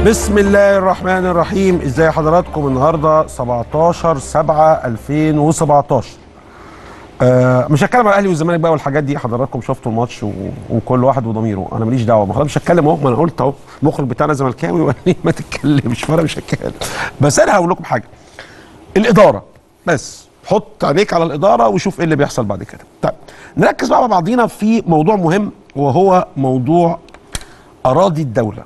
بسم الله الرحمن الرحيم ازاي حضراتكم النهارده 17 7 2017 آه مش هتكلم على الاهلي والزمالك بقى والحاجات دي حضراتكم شفتوا الماتش و... وكل واحد وضميره انا ماليش دعوه ما خلاص مش هتكلم اهو ما انا قلت اهو المخرج بتاعنا زملكاوي وقال لي ما تتكلمش فانا مش هتكلم بس انا هقول لكم حاجه الاداره بس حط عينيك على الاداره وشوف ايه اللي بيحصل بعد كده طيب نركز بقى مع بعضينا في موضوع مهم وهو موضوع اراضي الدوله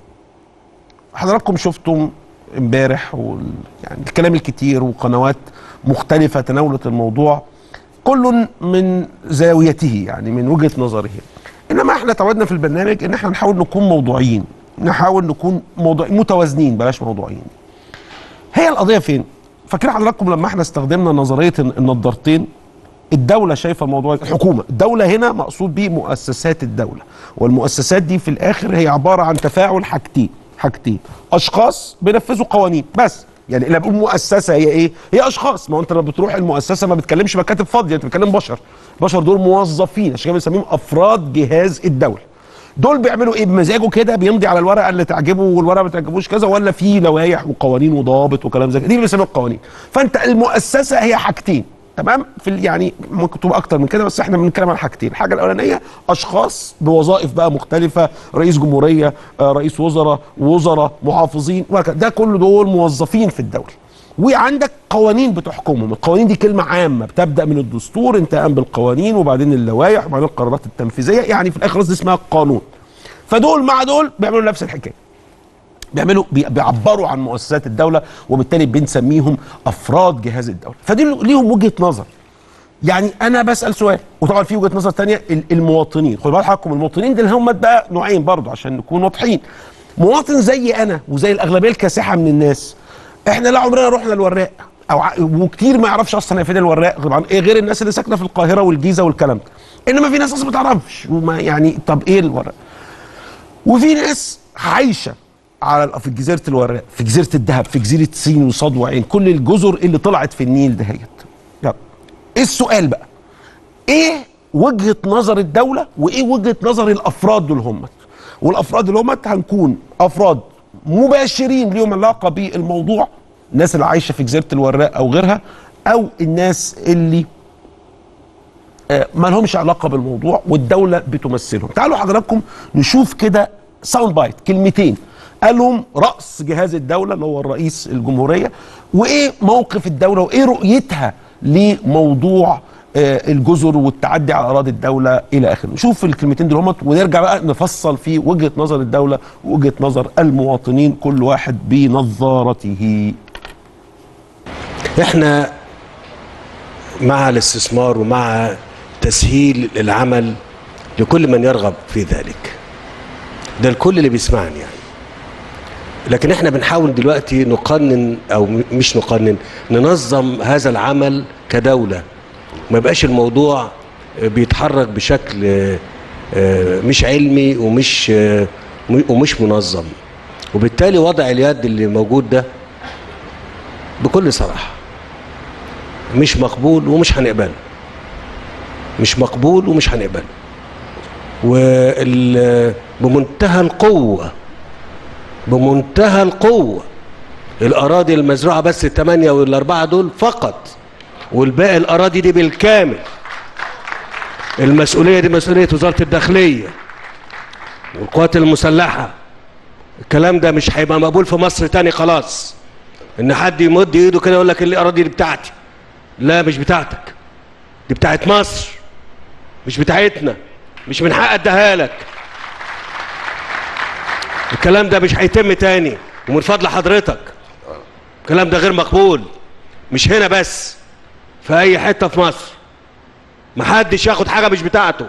حضراتكم شفتم امبارح وال... يعني الكلام الكتير وقنوات مختلفة تناولت الموضوع كل من زاويته يعني من وجهة نظره انما احنا تعودنا في البرنامج ان احنا نحاول نكون موضوعيين نحاول نكون موضوع متوازنين بلاش موضوعيين هي القضية فين فاكرين حضراتكم لما احنا استخدمنا نظرية النضارتين الدولة شايفة الموضوع الحكومة الدولة هنا مقصود به مؤسسات الدولة والمؤسسات دي في الآخر هي عبارة عن تفاعل حاجتين حاجتين اشخاص بينفذوا قوانين بس يعني اللي بقول مؤسسه هي ايه؟ هي اشخاص ما هو انت لما بتروح المؤسسه ما بتكلمش مكاتب فاضيه انت بتكلم بشر بشر دول موظفين عشان كده بنسميهم افراد جهاز الدوله دول بيعملوا ايه بمزاجه كده بيمضي على الورقه اللي تعجبه والورقه ما تعجبوش كذا ولا في لوائح وقوانين وضوابط وكلام زي كده دي اللي بنسميها القوانين فانت المؤسسه هي حاجتين تمام في ال- يعني ممكن تبقى اكتر من كده بس احنا بنتكلم عن حاجتين الحاجه الاولانيه اشخاص بوظائف بقى مختلفه رئيس جمهوريه آه، رئيس وزراء وزراء محافظين وهكذا ده كل دول موظفين في الدوله وعندك قوانين بتحكمهم القوانين دي كلمه عامه بتبدا من الدستور انتهاء بالقوانين وبعدين اللوائح وبعدين القرارات التنفيذيه يعني في الاخر قصدي اسمها قانون فدول مع دول بيعملوا نفس الحكايه بيعملوا بي- بيعبروا عن مؤسسات الدوله وبالتالي بنسميهم افراد جهاز الدوله فدي ليهم وجهه نظر يعني انا بسال سؤال وطبعا في وجهه نظر تانية ال- المواطنين خدوا بال حضراتكم المواطنين دول هم بقى نوعين برضو عشان نكون واضحين مواطن زي انا وزي الاغلبيه الكاسحه من الناس احنا لا عمرنا رحنا الوراق او ع- وكتير ما يعرفش اصلا هي فين الوراق طبعا ايه غير الناس اللي ساكنه في القاهره والجيزه والكلام ده انما في ناس اصلا ما تعرفش وما يعني طب ايه الورق وفي ناس عايشه على في جزيره الوراق في جزيره الذهب في جزيره سين وصاد وعين كل الجزر اللي طلعت في النيل دهيت يلا ايه السؤال بقى ايه وجهه نظر الدوله وايه وجهه نظر الافراد دول هم والافراد اللي هم هنكون افراد مباشرين ليهم علاقه بالموضوع الناس اللي عايشه في جزيره الوراق او غيرها او الناس اللي آه، ما لهمش علاقه بالموضوع والدوله بتمثلهم تعالوا حضراتكم نشوف كده ساوند بايت كلمتين قالهم راس جهاز الدوله اللي هو الرئيس الجمهوريه وايه موقف الدوله وايه رؤيتها لموضوع آه، الجزر والتعدي على اراضي الدوله الى اخره نشوف الكلمتين دول همت ونرجع بقى نفصل في وجهه نظر الدوله ووجهه نظر المواطنين كل واحد بنظارته احنا مع الاستثمار ومع تسهيل العمل لكل من يرغب في ذلك ده الكل اللي بيسمعني يعني لكن احنا بنحاول دلوقتي نقنن او م- مش نقنن ننظم هذا العمل كدولة ما يبقاش الموضوع بيتحرك بشكل آه، آه، مش علمي ومش آه، م- ومش منظم وبالتالي وضع اليد اللي موجود ده بكل صراحه مش مقبول ومش هنقبله مش مقبول ومش هنقبله وال بمنتهى القوة بمنتهى القوة الأراضي المزروعة بس الثمانية والأربعة دول فقط والباقي الأراضي دي بالكامل المسؤولية دي مسؤولية وزارة الداخلية والقوات المسلحة الكلام ده مش هيبقى مقبول في مصر تاني خلاص ان حد يمد ايده كده يقول لك الاراضي دي بتاعتي لا مش بتاعتك دي بتاعت مصر مش بتاعتنا مش من حق اديها لك الكلام ده مش هيتم تاني ومن فضل حضرتك الكلام ده غير مقبول مش هنا بس في اي حته في مصر محدش ياخد حاجه مش بتاعته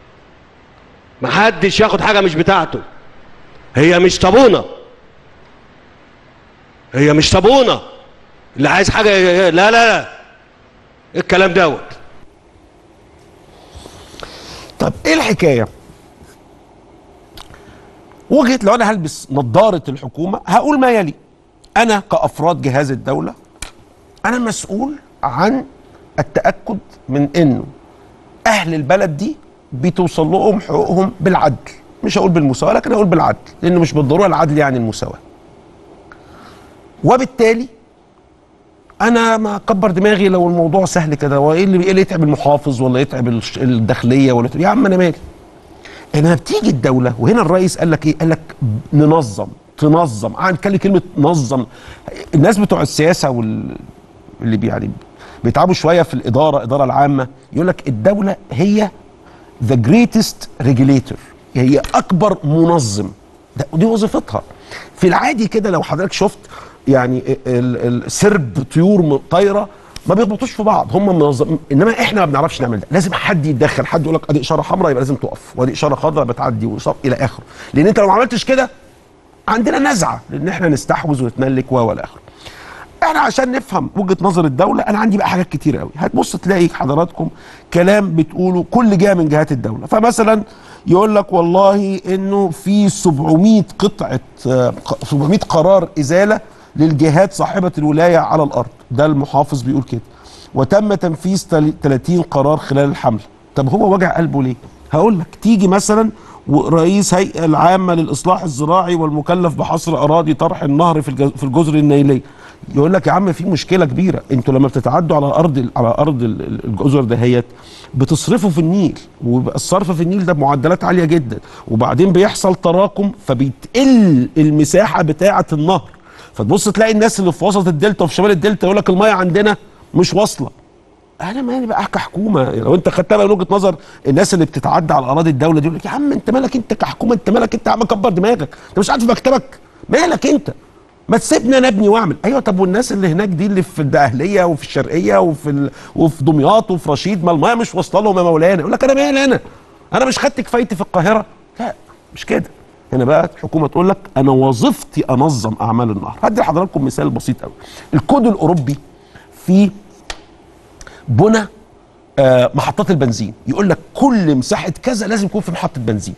محدش ياخد حاجه مش بتاعته هي مش طابونه هي مش صابونه اللي عايز حاجه لا لا لا إيه الكلام دوت طب ايه الحكايه وجهه لو انا هلبس نظاره الحكومه هقول ما يلي انا كافراد جهاز الدوله انا مسؤول عن التاكد من انه اهل البلد دي بتوصل لهم حقوقهم بالعدل مش هقول بالمساواه لكن هقول بالعدل لان مش بالضروره العدل يعني المساواه وبالتالي انا ما اكبر دماغي لو الموضوع سهل كده وايه اللي ايه اللي يتعب المحافظ ولا يتعب الش- الداخليه ولا يتعب- يا عم انا مالي انما بتيجي الدوله وهنا الرئيس قال لك ايه؟ قال لك ننظم تنظم قاعد نتكلم كلمه نظم الناس بتوع السياسه وال اللي بي- يعني بيتعبوا شويه في الاداره الاداره العامه يقول لك الدوله هي ذا جريتست ريجوليتور هي اكبر منظم ده دي وظيفتها في العادي كده لو حضرتك شفت يعني ال- ال- سرب طيور م- طايره ما بيخبطوش في بعض هم منظم انما احنا ما بنعرفش نعمل ده لازم حد يتدخل حد يقول لك ادي اشاره حمراء يبقى لازم تقف وادي اشاره خضراء بتعدي وصف الى اخره لان انت لو ما عملتش كده عندنا نزعه لان احنا نستحوذ ونتملك و والى اخره احنا عشان نفهم وجهه نظر الدوله انا عندي بقى حاجات كتير قوي هتبص تلاقي حضراتكم كلام بتقوله كل جهه من جهات الدوله فمثلا يقول لك والله انه في 700 قطعه آه، ق- 700 قرار ازاله للجهات صاحبه الولايه على الارض ده المحافظ بيقول كده وتم تنفيذ تل- 30 قرار خلال الحمله طب هو وجع قلبه ليه هقول لك تيجي مثلا ورئيس هيئه العامه للاصلاح الزراعي والمكلف بحصر اراضي طرح النهر في الجز- في الجزر النيليه يقول لك يا عم في مشكله كبيره انتوا لما بتتعدوا على ارض على ارض ال- ال- الجزر دهيت بتصرفوا في النيل ويبقى الصرف في النيل ده بمعدلات عاليه جدا وبعدين بيحصل تراكم فبيتقل المساحه بتاعه النهر فتبص تلاقي الناس اللي في وسط الدلتا وفي شمال الدلتا يقول لك الميه عندنا مش واصله انا مالي بقى كحكومه لو انت خدتها من وجهه نظر الناس اللي بتتعدى على اراضي الدوله دي يقول لك يا عم انت مالك انت كحكومه انت مالك انت يا عم كبر دماغك انت مش قاعد في مكتبك مالك انت ما تسيبنا نبني واعمل ايوه طب والناس اللي هناك دي اللي في الدقهليه وفي الشرقيه وفي ال... وفي دمياط وفي رشيد ما الميه مش واصله لهم يا مولانا يقول لك انا مالي انا انا مش خدت كفايتي في القاهره لا مش كده هنا بقى الحكومه تقول لك انا وظيفتي انظم اعمال النهر هدي لحضراتكم مثال بسيط قوي الكود الاوروبي في بنى آه، محطات البنزين يقول لك كل مساحه كذا لازم يكون في محطه بنزين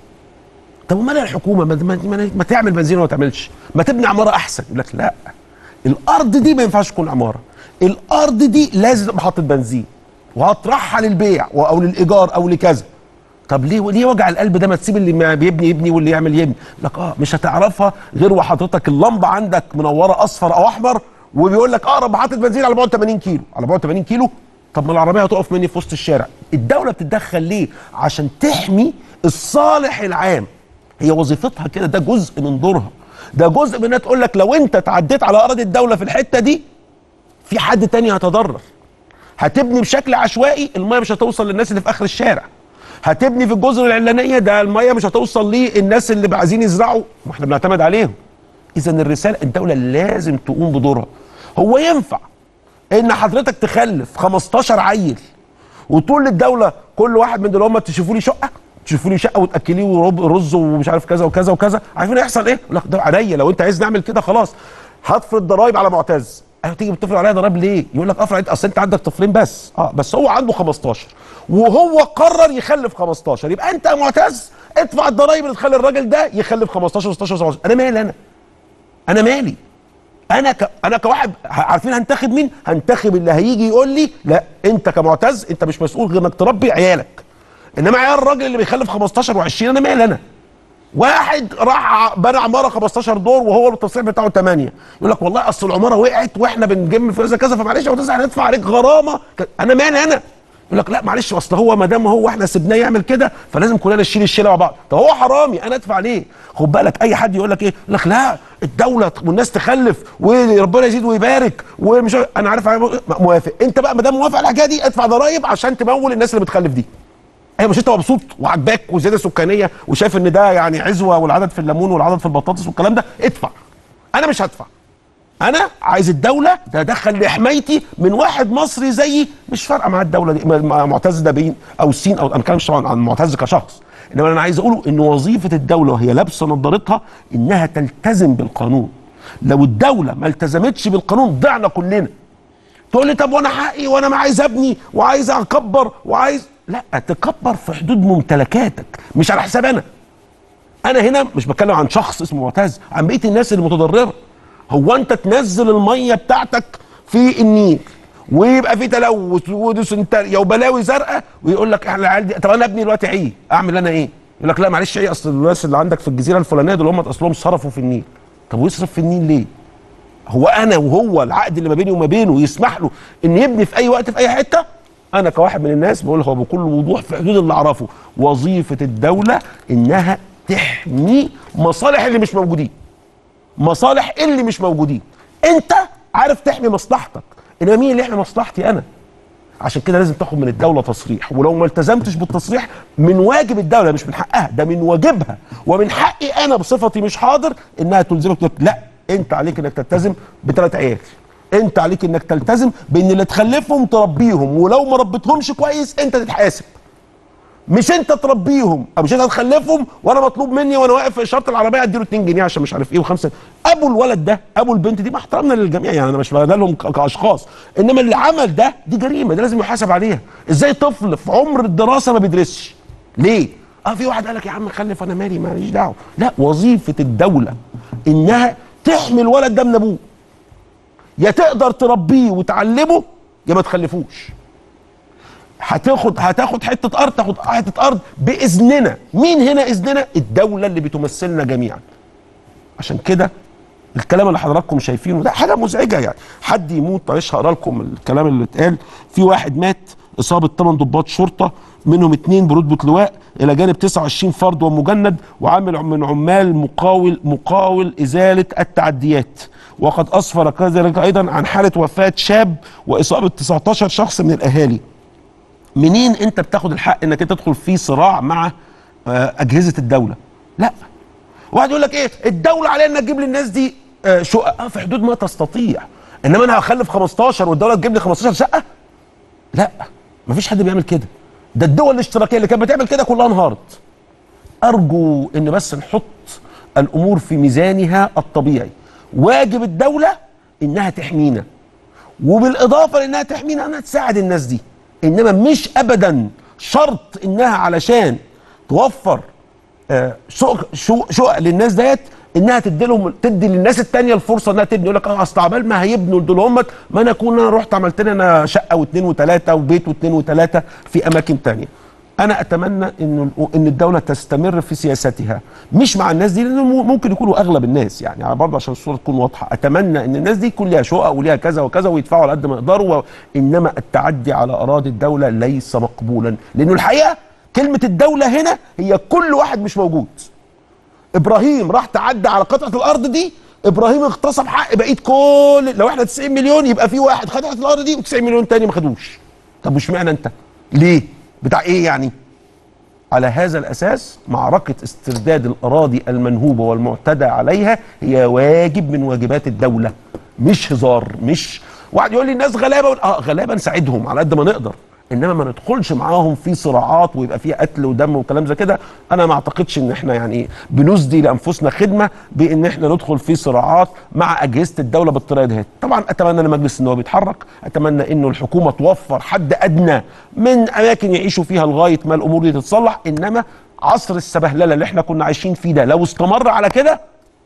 طب ومالها الحكومه ما, ما, ما, ما تعمل بنزين ولا ما تعملش ما تبني عماره احسن يقول لك لا الارض دي ما ينفعش تكون عماره الارض دي لازم تبقى محطه بنزين وهطرحها للبيع و- او للايجار او لكذا طب ليه ليه وجع القلب ده ما تسيب اللي ما بيبني يبني واللي يعمل يبني يقول لك اه مش هتعرفها غير وحضرتك اللمبه عندك منوره اصفر او احمر وبيقول لك اقرب محطه بنزين على بعد 80 كيلو على بعد 80 كيلو طب ما العربيه هتقف مني في وسط الشارع الدوله بتتدخل ليه عشان تحمي الصالح العام هي وظيفتها كده ده جزء من دورها ده جزء من انها تقول لك لو انت تعديت على اراضي الدوله في الحته دي في حد تاني هيتضرر هتبني بشكل عشوائي الميه مش هتوصل للناس اللي في اخر الشارع هتبني في الجزر العلانيه ده الميه مش هتوصل للناس اللي عايزين يزرعوا ما احنا بنعتمد عليهم اذا الرساله الدوله لازم تقوم بدورها هو ينفع ان حضرتك تخلف 15 عيل وتقول للدوله كل واحد من دول هم تشوفوا لي شقه تشوفوا لي شقه وتاكليه ورب- رز ومش عارف كذا وكذا وكذا عارفين هيحصل ايه؟ يقول لك ده عليا لو انت عايز نعمل كده خلاص هتفرض ضرايب على معتز ايوه تيجي بتفرض عليا ضرايب ليه؟ يقول لك افرض اصل انت عندك طفلين بس اه بس هو عنده 15 وهو قرر يخلف 15 يبقى انت يا معتز ادفع الضرايب اللي تخلي الراجل ده يخلف 15 16 17 انا مالي انا انا مالي انا ك... انا كواحد عارفين هنتخب مين هنتخب اللي هيجي يقول لي لا انت كمعتز انت مش مسؤول غير انك تربي عيالك انما عيال الراجل اللي بيخلف 15 و20 انا مالي انا واحد راح بنى عماره 15 دور وهو التصريح بتاعه 8 يقول لك والله اصل العماره وقعت واحنا بنجم في كذا كذا فمعلش يا استاذ هندفع عليك غرامه ك- انا مالي انا يقول لك لا معلش اصل هو ما دام هو احنا سيبناه يعمل كده فلازم كلنا نشيل الشيله مع بعض طب هو حرامي انا ادفع ليه خد بالك اي حد يقول لك ايه يقول لك لا الدوله والناس تخلف وربنا يزيد ويبارك ومش عارف- انا عارف موافق انت بقى ما دام موافق على الحكايه دي ادفع ضرايب عشان تمول الناس اللي بتخلف دي ايوه مش انت مبسوط وعجباك وزياده سكانيه وشايف ان ده يعني عزوه والعدد في الليمون والعدد في البطاطس والكلام ده ادفع انا مش هدفع انا عايز الدوله تدخل لحمايتي من واحد مصري زيي مش فارقه مع الدوله دي م- م- معتز ده بين او السين او انا بتكلم طبعا عن معتز كشخص انما انا عايز اقوله ان وظيفه الدوله وهي لابسه نظارتها انها تلتزم بالقانون لو الدوله ما التزمتش بالقانون ضعنا كلنا تقول لي طب وانا حقي وانا ما عايز ابني وعايز اكبر وعايز لا تكبر في حدود ممتلكاتك مش على حساب انا انا هنا مش بتكلم عن شخص اسمه معتز عن بقيه الناس المتضرره هو انت تنزل الميه بتاعتك في النيل ويبقى في تلوث وديسنتريا وبلاوي زرقاء ويقول لك احنا العيال دي طب انا ابني دلوقتي عيه اعمل انا ايه؟ يقول لك لا معلش عيه اصل الناس اللي عندك في الجزيره الفلانيه دول هم اصلهم صرفوا في النيل طب ويصرف في النيل ليه؟ هو انا وهو العقد اللي ما بيني وما بينه يسمح له ان يبني في اي وقت في اي حته انا كواحد من الناس بقول هو بكل وضوح في حدود اللي اعرفه وظيفه الدوله انها تحمي مصالح اللي مش موجودين مصالح اللي مش موجودين انت عارف تحمي مصلحتك انما مين اللي يحمي مصلحتي انا عشان كده لازم تاخد من الدوله تصريح ولو ما التزمتش بالتصريح من واجب الدوله مش من حقها ده من واجبها ومن حقي انا بصفتي مش حاضر انها تلزمك تقول لا انت عليك انك تلتزم بثلاث عيال انت عليك انك تلتزم بان اللي تخلفهم تربيهم ولو ما ربيتهمش كويس انت تتحاسب مش انت تربيهم او مش انت تخلفهم وانا مطلوب مني وانا واقف في اشاره العربيه اديله 2 جنيه عشان مش عارف ايه وخمسه ابو الولد ده ابو البنت دي مع احترامنا للجميع يعني انا مش لهم كاشخاص انما اللي عمل ده دي جريمه ده لازم يحاسب عليها ازاي طفل في عمر الدراسه ما بيدرسش ليه اه في واحد قال لك يا عم خلف انا مالي ماليش دعوه لا وظيفه الدوله انها تحمي الولد ده من ابوه يا تقدر تربيه وتعلمه يا ما تخلفوش هتاخد هتاخد حته ارض تاخد حته ارض باذننا مين هنا اذننا الدوله اللي بتمثلنا جميعا عشان كده الكلام اللي حضراتكم شايفينه ده حاجه مزعجه يعني حد يموت معلش هقرا لكم الكلام اللي اتقال في واحد مات اصابه 8 ضباط شرطه منهم اثنين برتبه لواء الى جانب 29 فرد ومجند وعامل من عمال مقاول مقاول ازاله التعديات وقد اسفر كذلك ايضا عن حاله وفاه شاب واصابه 19 شخص من الاهالي منين انت بتاخد الحق انك انت تدخل في صراع مع آه، اجهزه الدوله لا واحد يقول لك ايه الدوله عليها انها تجيب للناس دي آه، شقق اه في حدود ما تستطيع انما انا هخلف 15 والدوله تجيب لي 15 شقه لا مفيش حد بيعمل كده ده الدول الاشتراكيه اللي كانت بتعمل كده كلها انهارت ارجو ان بس نحط الامور في ميزانها الطبيعي واجب الدوله انها تحمينا وبالاضافه لانها تحمينا انها تساعد الناس دي انما مش ابدا شرط انها علشان توفر آه، شقق شقق- شقق للناس ديت انها تدي لهم تدي للناس التانية الفرصه انها تبني يقول لك اه اصل عبال ما هيبنوا دول هم ما انا اكون انا رحت عملت لي انا شقه واثنين وثلاثه وبيت واثنين وثلاثه في اماكن تانية انا اتمنى ان ان الدوله تستمر في سياستها مش مع الناس دي لان ممكن يكونوا اغلب الناس يعني برضه عشان الصوره تكون واضحه اتمنى ان الناس دي يكون ليها شقق وليها كذا وكذا ويدفعوا على قد ما يقدروا و- انما التعدي على اراضي الدوله ليس مقبولا لانه الحقيقه كلمه الدوله هنا هي كل واحد مش موجود ابراهيم راح تعدى على قطعه الارض دي ابراهيم اغتصب حق بقيه كل لو احنا 90 مليون يبقى في واحد خد قطعه الارض دي و90 مليون تاني ما خدوش طب وش معنى انت ليه بتاع ايه يعني على هذا الاساس معركه استرداد الاراضي المنهوبه والمعتدى عليها هي واجب من واجبات الدوله مش هزار مش واحد يقول لي الناس غلابه اه غلابه نساعدهم على قد ما نقدر انما ما ندخلش معاهم في صراعات ويبقى فيها قتل ودم وكلام زي كده انا ما اعتقدش ان احنا يعني بنسدي لانفسنا خدمه بان احنا ندخل في صراعات مع اجهزه الدوله بالطريقه دي طبعا اتمنى ان مجلس النواب يتحرك اتمنى انه الحكومه توفر حد ادنى من اماكن يعيشوا فيها لغايه ما الامور دي تتصلح انما عصر السبهلله اللي احنا كنا عايشين فيه ده لو استمر على كده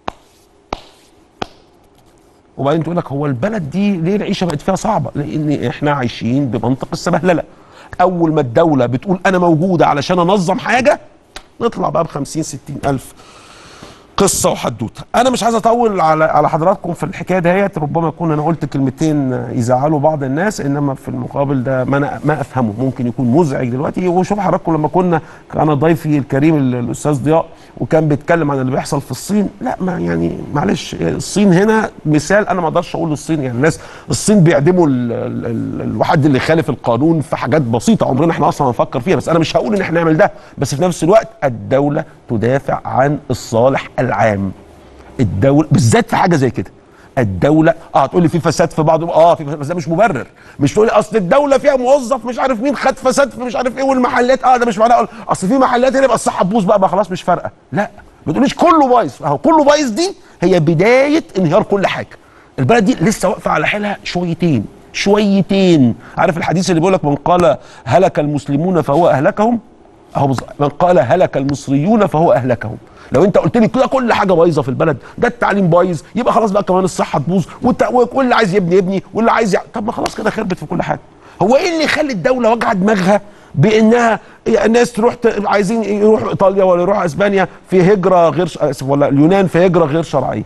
وبعدين تقول لك هو البلد دي ليه العيشه بقت فيها صعبه؟ لان احنا عايشين بمنطق السبهلله. اول ما الدوله بتقول انا موجوده علشان انظم حاجه نطلع بقى ب 50 60 الف قصه وحدوته. انا مش عايز اطول على على حضراتكم في الحكايه ديت ربما اكون انا قلت كلمتين يزعلوا بعض الناس انما في المقابل ده ما انا ما افهمه ممكن يكون مزعج دلوقتي وشوف حضراتكم لما كنا كان ضيفي الكريم ال- الاستاذ ضياء وكان بيتكلم عن اللي بيحصل في الصين لا ما يعني معلش الصين هنا مثال انا ما اقدرش اقول الصين يعني الناس الصين بيعدموا ال ال ال الواحد اللي خالف القانون في حاجات بسيطه عمرنا احنا اصلا هنفكر فيها بس انا مش هقول ان احنا نعمل ده بس في نفس الوقت الدوله تدافع عن الصالح العام الدوله بالذات في حاجه زي كده الدولة اه تقول لي في فساد في بعض اه في بس ده مش مبرر مش تقول لي اصل الدولة فيها موظف مش عارف مين خد فساد في مش عارف ايه والمحلات اه ده مش معناه أقول اصل في محلات هنا يبقى الصحة تبوظ بقى, بقى خلاص مش فارقة لا ما تقوليش كله بايظ اهو كله بايظ دي هي بداية انهيار كل حاجة البلد دي لسه واقفة على حيلها شويتين شويتين عارف الحديث اللي بيقول لك من قال هلك المسلمون فهو اهلكهم اهو بز- من قال هلك المصريون فهو اهلكهم لو انت قلت لي كده كل حاجه بايظه في البلد ده التعليم بايظ يبقى خلاص بقى كمان الصحه تبوظ والت- واللي عايز يبني يبني واللي عايز يع... طب ما خلاص كده خربت في كل حاجه هو ايه اللي يخلي الدوله واجعه دماغها بانها الناس تروح ت... عايزين يروحوا ايطاليا ولا يروحوا اسبانيا في هجره غير ش... آسف، ولا اليونان في هجره غير شرعيه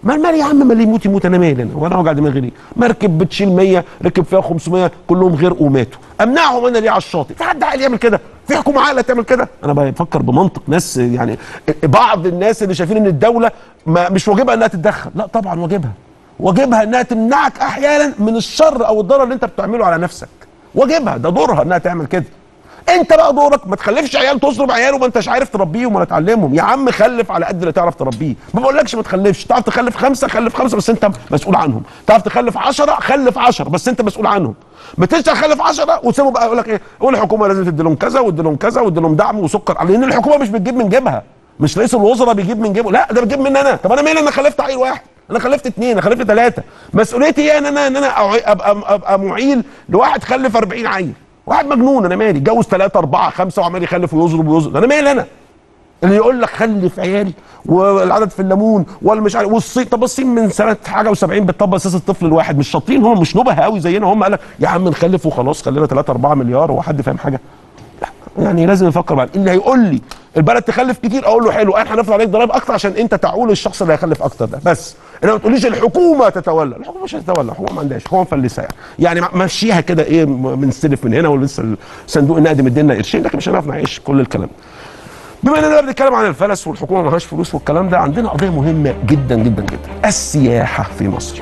ما المال يا عم ما اللي يموت يموت انا مالي انا وانا وجع دماغي ليه مركب بتشيل 100 ركب فيها 500 كلهم غرقوا وماتوا امنعهم انا ليه على الشاطئ في حد عاقل يعمل كده في حكومه عاقله تعمل كده انا بفكر بمنطق ناس يعني بعض الناس اللي شايفين ان الدوله ما مش واجبها انها تتدخل لا طبعا واجبها واجبها انها تمنعك احيانا من الشر او الضرر اللي انت بتعمله على نفسك واجبها ده دورها انها تعمل كده انت بقى دورك ما تخلفش عيال تصرف عيال وما انتش عارف تربيهم ولا تعلمهم يا عم خلف على قد اللي تعرف تربيه ما بقولكش ما تخلفش تعرف تخلف خمسه خلف خمسه بس انت مسؤول عنهم تعرف تخلف عشرة خلف عشرة بس انت مسؤول عنهم ما تنسى تخلف عشرة وتسيبه بقى يقول لك ايه يقول الحكومه لازم تدي لهم كذا وتدي لهم كذا وتدي لهم دعم وسكر لان الحكومه مش بتجيب من جيبها مش رئيس الوزراء بيجيب من جيبه لا ده بيجيب مني انا طب انا مالي انا خلفت عيل واحد انا خلفت اثنين انا خلفت ثلاثه مسؤوليتي ايه ان انا ان انا أعي- ابقى ابقى معيل لواحد خلف 40 عيل واحد مجنون انا مالي اتجوز ثلاثه اربعه خمسه وعمال يخلف ويضرب ويضرب انا مالي انا اللي يقول لك خلف عيالي والعدد في الليمون ولا مش عارف والصين طب الصين من سنه حاجه و70 بتطبق اساس الطفل الواحد مش شاطرين هم مش نبه قوي زينا هم قال لك يا عم نخلف وخلاص خلينا 3 4 مليار هو حد فاهم حاجه لا يعني لازم نفكر بعد اللي هيقول لي البلد تخلف كتير اقول له حلو احنا هنفرض عليك ضرائب اكتر عشان انت تعول الشخص اللي هيخلف اكتر ده بس انما ما تقوليش الحكومه تتولى الحكومه مش هتتولى الحكومه ما عندهاش الحكومه مفلسه يعني يعني ما- مشيها كده ايه م- بنستلف من هنا ولسه صندوق النقد مدينا قرشين لكن مش هنعرف نعيش كل الكلام ده بما اننا بقى بنتكلم عن الفلس والحكومه معهاش فلوس والكلام ده عندنا قضيه مهمه جدا جدا جدا السياحه في مصر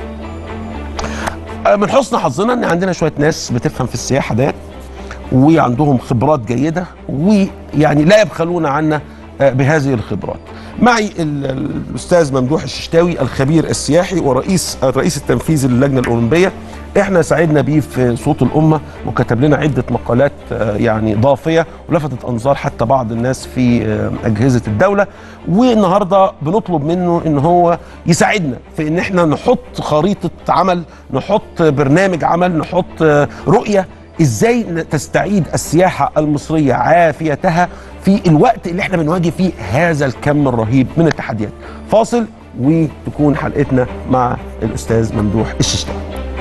آه، من حسن حظنا ان عندنا شويه ناس بتفهم في السياحه ديت وعندهم خبرات جيده ويعني لا يبخلون عنا آه، بهذه الخبرات. معي ال- ال- الاستاذ ممدوح الششتاوي الخبير السياحي ورئيس الرئيس التنفيذي للجنه الاولمبيه احنا سعدنا بيه في صوت الامه وكتب لنا عده مقالات آه، يعني ضافيه ولفتت انظار حتى بعض الناس في آه، اجهزه الدوله والنهارده بنطلب منه ان هو يساعدنا في ان احنا نحط خريطه عمل نحط برنامج عمل نحط آه، رؤيه ازاي ن- تستعيد السياحه المصريه عافيتها في الوقت اللي احنا بنواجه فيه هذا الكم الرهيب من التحديات فاصل وتكون حلقتنا مع الاستاذ ممدوح الششتاوي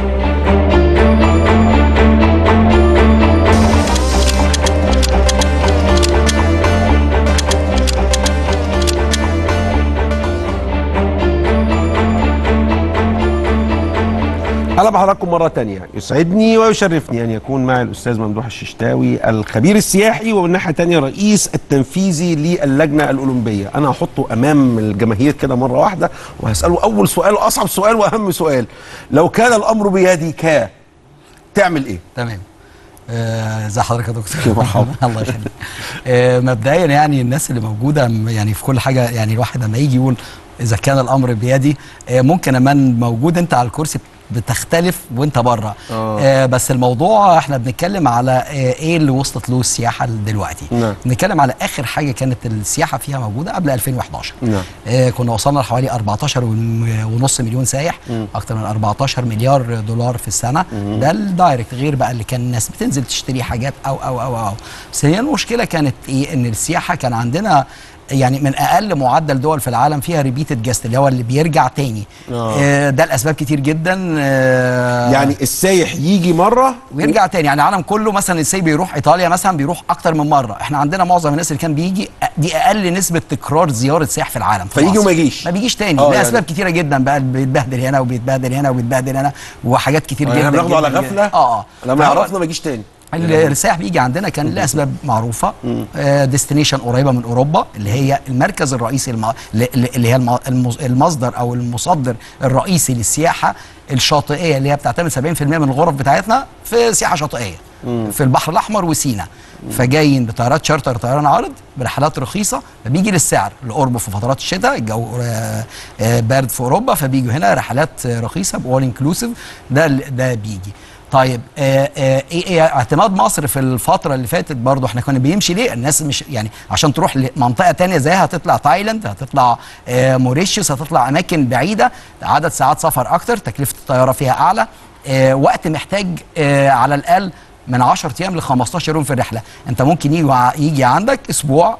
اهلا بحضراتكم مره تانية يسعدني ويشرفني ان يكون معي الاستاذ ممدوح الششتاوي الخبير السياحي ومن ناحيه تانية رئيس التنفيذي للجنه الاولمبيه انا هحطه امام الجماهير كده مره واحده وهساله اول سؤال واصعب سؤال واهم سؤال لو كان الامر بيدك تعمل ايه تمام آه، ازي حضرتك يا دكتور مرحبا. الله يخليك آه، مبدئيا يعني الناس اللي موجوده م- يعني في كل حاجه يعني الواحد لما يجي يقول اذا كان الامر بيدي آه، ممكن امان موجود انت على الكرسي بتختلف وانت بره آه. آه بس الموضوع احنا بنتكلم على آه ايه اللي وصلت له السياحه دلوقتي نعم. بنتكلم على اخر حاجه كانت السياحه فيها موجوده قبل 2011 نعم. آه كنا وصلنا لحوالي 14 ون- ونص مليون سايح اكتر من 14 مليار دولار في السنه ده الدايركت غير بقى اللي كان الناس بتنزل تشتري حاجات او او او او بس هي المشكله كانت ايه ان السياحه كان عندنا يعني من اقل معدل دول في العالم فيها ريبيتد جاست اللي هو اللي بيرجع تاني آه. آه ده الاسباب كتير جدا آه يعني السايح يجي مره ويرجع تاني يعني العالم كله مثلا السي بيروح ايطاليا مثلا بيروح اكتر من مره احنا عندنا معظم الناس اللي كان بيجي دي اقل نسبه تكرار زياره سياح في العالم في فيجي مصر. وما يجيش. ما بيجيش تاني آه ليه يعني. اسباب كتيره جدا بقى بيتبهدل هنا وبيتبهدل هنا وبيتبهدل هنا وحاجات كتير يعني جدا احنا بناخده على جداً غفله جداً. اه اه لما فهو- يعرفنا ما يجيش تاني السائح بيجي عندنا كان لاسباب معروفه ديستنيشن قريبه من اوروبا اللي هي المركز الرئيسي الم... اللي هي الم... المز- المصدر او المصدر الرئيسي للسياحه الشاطئيه اللي هي بتعتمد 70% من الغرف بتاعتنا في سياحه شاطئيه في البحر الاحمر وسينا فجايين بطيارات شارتر طيران عارض برحلات رخيصه فبيجي للسعر لقربه في فترات الشتاء الجو آه، آه، بارد في اوروبا فبيجوا هنا رحلات آه، رخيصه بأول انكلوسيف ده ال- ده بيجي طيب آه آه ايه إيه اعتماد مصر في الفتره اللي فاتت برضو احنا كنا بيمشي ليه الناس مش يعني عشان تروح لمنطقه تانية زيها هتطلع تايلاند هتطلع آه موريشيوس هتطلع اماكن بعيده عدد ساعات سفر اكتر تكلفه الطياره فيها اعلى آه وقت محتاج آه على الاقل من 10 ايام ل 15 يوم في الرحله انت ممكن يجي يجي عندك اسبوع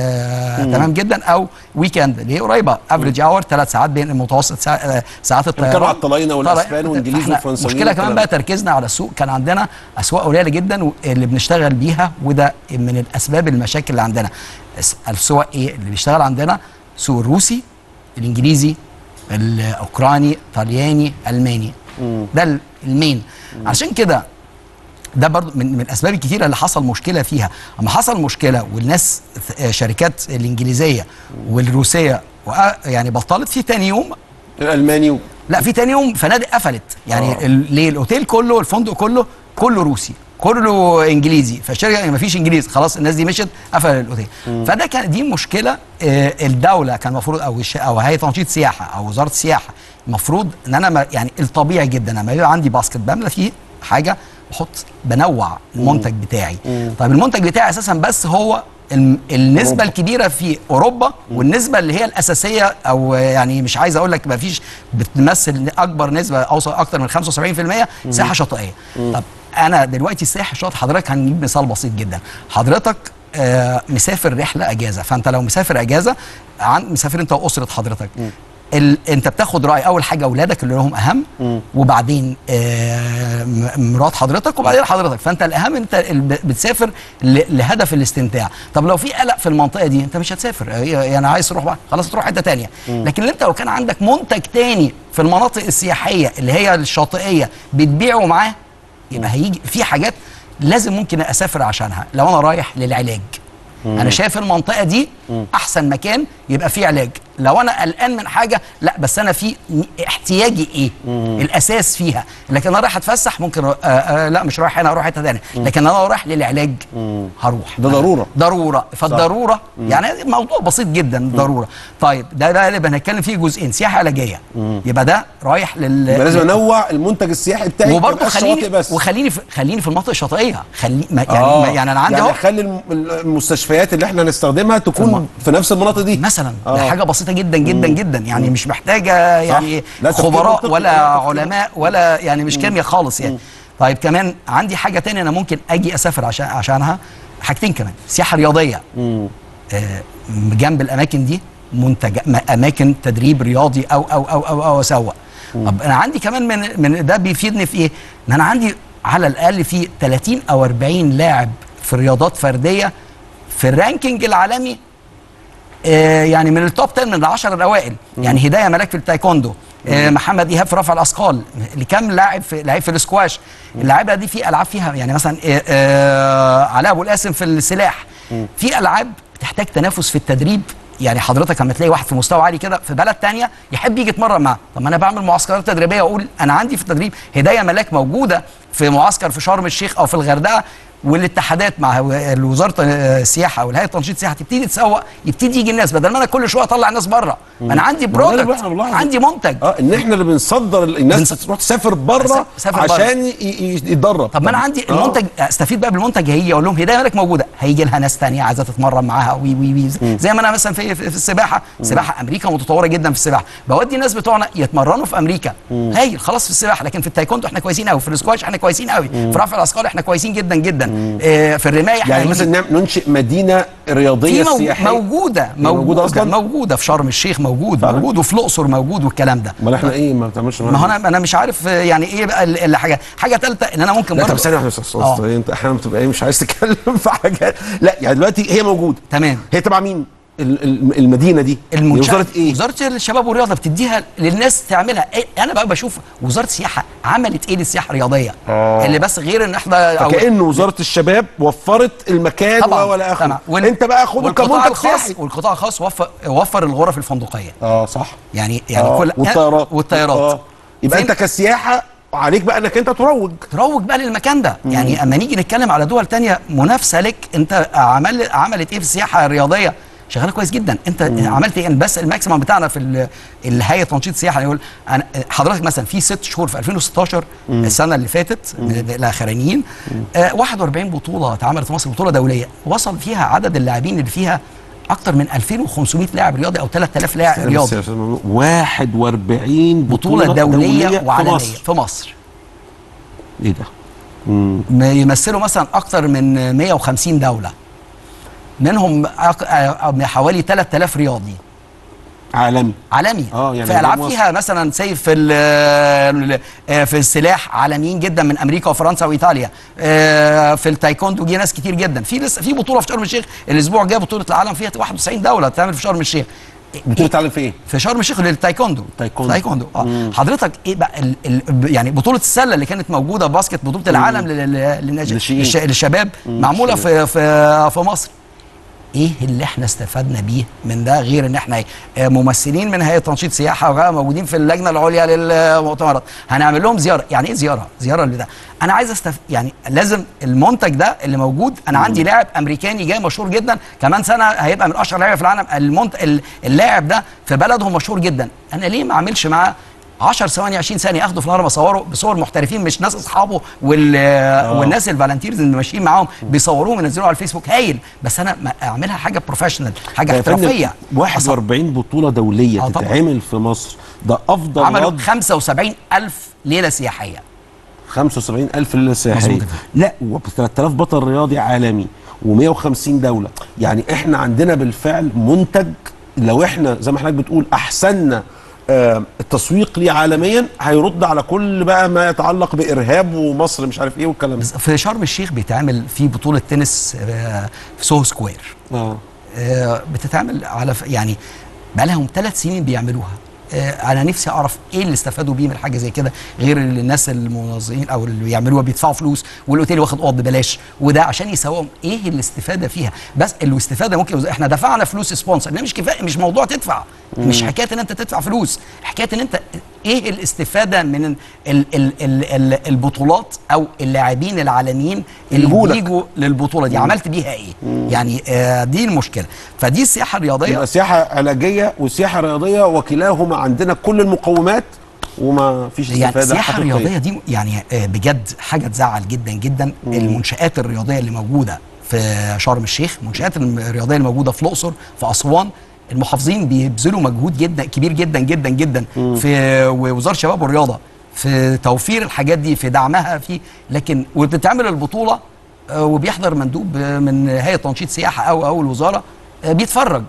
آه تمام جدا او ويكند اللي هي قريبه افريج اور ثلاث ساعات بين المتوسط ساع آه ساعات الطيران بنتكلم على الطلاينه والاسبان طبعاً. والانجليز إحنا والفرنساويين مشكله كمان والكلام بقى ده. تركيزنا على السوق كان عندنا اسواق قليله جدا و- اللي بنشتغل بيها وده من الاسباب المشاكل اللي عندنا الس- السوق ايه اللي بيشتغل عندنا السوق الروسي الانجليزي الاوكراني طلياني الماني ده ال- المين عشان كده ده برضو من من الاسباب الكتيره اللي حصل مشكله فيها اما حصل مشكله والناس آه، شركات الانجليزيه والروسيه وق- يعني بطلت في تاني يوم الالماني و... لا في تاني يوم فنادق قفلت يعني آه. ال- ليه الاوتيل كله الفندق كله كله روسي كله انجليزي فالشركه ما فيش انجليزي خلاص الناس دي مشت قفل الاوتيل فده كان دي مشكله آه، الدوله كان المفروض او الش- او هيئه تنشيط سياحه او وزاره السياحه المفروض ان انا ما يعني الطبيعي جدا لما يبقى عندي باسكت بملى فيه حاجه بحط بنوع المنتج بتاعي طيب المنتج بتاعي اساسا بس هو الم- النسبه أوروبا. الكبيره في اوروبا والنسبه اللي هي الاساسيه او يعني مش عايز اقول لك ما فيش بتمثل اكبر نسبه اوصل اكتر من 75% سياحه شاطئيه طب انا دلوقتي السياحه الشاطئ حضرتك هنجيب مثال بسيط جدا حضرتك آه مسافر رحله اجازه فانت لو مسافر اجازه عن مسافر انت واسره حضرتك ال... انت بتاخد راي اول حاجه اولادك اللي لهم اهم وبعدين آه م- مرات حضرتك وبعدين حضرتك فانت الاهم انت ال- ب- بتسافر ل... لهدف الاستمتاع طب لو في قلق في المنطقه دي انت مش هتسافر آه، يعني عايز تروح بقى خلاص تروح حته تانية لكن انت لو كان عندك منتج تاني في المناطق السياحيه اللي هي الشاطئيه بتبيعه معاه يبقى هيجي في حاجات لازم ممكن اسافر عشانها لو انا رايح للعلاج انا شايف المنطقه دي احسن مكان يبقى فيه علاج لو انا قلقان من حاجه لا بس انا في احتياجي ايه الاساس فيها لكن انا رايح اتفسح ممكن آه آه لا مش رايح هنا اروح حته ثانيه لكن انا لو رايح للعلاج هروح ده ضرورة. ضروره فالضروره يعني موضوع بسيط جدا ضروره طيب ده ده اللي بنتكلم فيه جزئين سياحه علاجيه يبقى ده رايح لل يبقى لازم انوع المنتج السياحي بتاعي وبرضه ميبقاش خليني شواطئ بس وخليني في خليني في المناطق الشاطئيه خلي ما يعني آه. ما يعني انا عندي يعني اهو خلي الم- المستشفيات اللي احنا هنستخدمها تكون الم- في نفس المناطق دي مثلا آه. ده حاجه بسيطه جدا جدا جدا يعني مش محتاجه يعني لا، تفكير خبراء منطقي. ولا لا، تفكير علماء ولا يعني مش كيمياء خالص يعني طيب كمان عندي حاجه تانية انا ممكن اجي اسافر عشان عشانها حاجتين كمان سياحه رياضيه آه جنب الاماكن دي منتج م- اماكن تدريب رياضي او او او او, أو اسوق طب انا عندي كمان من من ده بيفيدني في ايه؟ ان انا عندي على الاقل في 30 او 40 لاعب في رياضات فرديه في الرانكينج العالمي آه، يعني من التوب 10 من العشر الاوائل يعني هدايه ملاك في التايكوندو آه، محمد ايهاب في رفع الاثقال لكام لاعب في لعيب في الاسكواش اللعيبه دي في العاب فيها يعني مثلا آه، آه، علاء ابو القاسم في السلاح في العاب بتحتاج تنافس في التدريب يعني حضرتك لما تلاقي واحد في مستوى عالي كده في بلد تانية يحب يجي يتمرن معاه طب ما انا بعمل معسكرات تدريبيه واقول انا عندي في التدريب هدايه ملاك موجوده في معسكر في شرم الشيخ او في الغردقه والاتحادات مع وزاره السياحه والهيئه تنشيط السياحه تبتدي تسوق يبتدي يجي الناس بدل ما انا كل شويه اطلع الناس بره ما انا عندي ما ده اللي برودكت احنا بنلاحظه. عندي منتج اه ان احنا اللي بنصدر ال- الناس بنص- تروح تسافر بره تسافر بره. عشان ي- ي- يتدرب طب ما انا عندي آه. المنتج استفيد بقى بالمنتج هيجي اقول لهم هدايه مالك موجوده هيجي لها ناس تانية عايزه تتمرن معاها وي وي وي زي ما انا مثلا في في في السباحه السباحه امريكا متطوره جدا في السباحه بودي الناس بتوعنا يتمرنوا في امريكا هايل خلاص في السباحه لكن في التايكوندو احنا كويسين قوي في الاسكواش احنا كويسين قوي في رفع الاثقال احنا كويسين جدا جدا آه، في الرمايه احنا يعني هنجي- مثلا نعم- ننشئ مدينه رياضيه في مو- سياحيه موجوده موجودة موجوده أصلاً؟ موجوده في شرم الشيخ موجود فعلا؟ موجود وفي الاقصر موجود والكلام ده امال احنا ايه ما بتعملش ما هو انا انا مش عارف آه، يعني ايه بقى ال- الحاجه حاجه ثالثه ان انا ممكن لا طب برضه ثانيه واحده يا استاذ آه. أصل انت احيانا بتبقى ايه مش عايز تتكلم في حاجات لا يعني دلوقتي هي موجوده تمام هي تبع مين ال- ال- المدينه دي المنشأة وزاره ايه وزاره الشباب والرياضه بتديها للناس تعملها إيه؟ انا بقى بشوف وزاره السياحه عملت ايه للسياحه الرياضيه آه. اللي بس غير ان احنا أو- فكأن وزاره الشباب وفرت المكان طبعا ولا اخره طبعا. وال- انت بقى خده والقطاع كمنتج الخاص سياحي والقطاع الخاص وفر وفر الغرف الفندقيه اه صح يعني يعني آه. كل والطيارات والطيارات آه. يبقى فين- انت كسياحه عليك بقى انك انت تروج تروج بقى للمكان ده يعني اما نيجي نتكلم على دول تانية منافسه لك انت عمل عملت ايه في السياحه الرياضيه شغاله كويس جدا انت عملت ايه بس الماكسيمم بتاعنا في ال- الهيئه تنشيط السياحه يقول أنا حضرتك مثلا في ست شهور في 2016 السنه اللي فاتت من الاخرانيين آه 41 بطوله اتعملت في مصر بطوله دوليه وصل فيها عدد اللاعبين اللي فيها اكتر من 2500 لاعب رياضي او 3000 لاعب رياضي 41 بطوله دوليه, في وعالميه مصر. في مصر ايه ده؟ ما يمثلوا مثلا اكتر من 150 دوله منهم أك- آه، حوالي 3000 رياضي عالمي عالمي آه، يعني في العاب مصر. فيها مثلا سي في ال- آه، في السلاح عالميين جدا من امريكا وفرنسا وايطاليا آه، في التايكوندو جه ناس كتير جدا في لسه في بطوله في شرم الشيخ الاسبوع الجاي بطوله العالم فيها 91 دوله بتعمل في شرم الشيخ بطوله تعلم في ايه؟ في شرم الشيخ للتايكوندو تايكوندو. تايكوندو اه حضرتك ايه بقى ال ال يعني بطوله السله اللي كانت موجوده باسكت بطوله العالم لل- لل- للناش- للشيئين. للش- للشباب معموله في في في مصر ايه اللي احنا استفدنا بيه من ده غير ان احنا آه، ممثلين من هيئه تنشيط سياحه وغيرها موجودين في اللجنه العليا للمؤتمرات هنعمل لهم زياره يعني ايه زياره زياره لده انا عايز استف... يعني لازم المنتج ده اللي موجود انا عندي لاعب امريكاني جاي مشهور جدا كمان سنه هيبقى من اشهر لعيبه في العالم المنت... ال- اللاعب ده في بلده مشهور جدا انا ليه ما اعملش معاه 10 ثواني 20 ثانيه اخده في الهرم اصوره بصور محترفين مش ناس اصحابه وال والناس الفالنتيرز اللي ماشيين معاهم بيصوروهم وينزلوها على الفيسبوك هايل بس انا ما اعملها حاجه بروفيشنال حاجه يا فندم، احترافيه 41 بطوله دوليه آه طبعاً. تتعمل في مصر ده افضل عملوا رد 75 الف ليله سياحيه 75000 ليله سياحيه مظبوط. لا و 3000 بطل رياضي عالمي و150 دوله يعني احنا عندنا بالفعل منتج لو احنا زي ما حضرتك بتقول احسننا آه، التسويق ليه عالميا هيرد على كل بقى ما يتعلق بارهاب ومصر مش عارف ايه والكلام ده بس في شرم الشيخ بيتعمل في بطوله تنس آه، في سوهو سكوير اه آه، بتتعمل على ف- يعني بقى لهم ثلاث سنين بيعملوها آه، انا نفسي اعرف ايه اللي استفادوا بيه من حاجه زي كده غير اللي الناس المنظمين او اللي بيعملوها بيدفعوا فلوس والاوتيل واخد اوض ببلاش وده عشان يسووهم ايه الاستفاده فيها بس الاستفاده ممكن احنا دفعنا فلوس سبونسر مش كفايه مش موضوع تدفع مش حكايه ان انت تدفع فلوس حكايه ان انت ايه الاستفاده من ال ال ال ال البطولات او اللاعبين العالميين اللي يجولك. بيجوا للبطوله دي عملت بيها ايه يعني آه دي المشكله فدي السياحه الرياضيه يبقى سياحه علاجيه وسياحه رياضيه وكلاهما عندنا كل المقومات وما فيش يعني استفاده السياحه حقيقية. الرياضيه دي يعني آه، بجد حاجه تزعل جدا جدا المنشات الرياضيه اللي موجوده في شرم الشيخ المنشات الرياضيه اللي موجوده في الاقصر في اسوان المحافظين بيبذلوا مجهود جدا كبير جدا جدا جدا في وزاره الشباب والرياضه في توفير الحاجات دي في دعمها في لكن وبتتعمل البطوله آه، وبيحضر مندوب آه، من هيئه تنشيط سياحه او او الوزاره آه، بيتفرج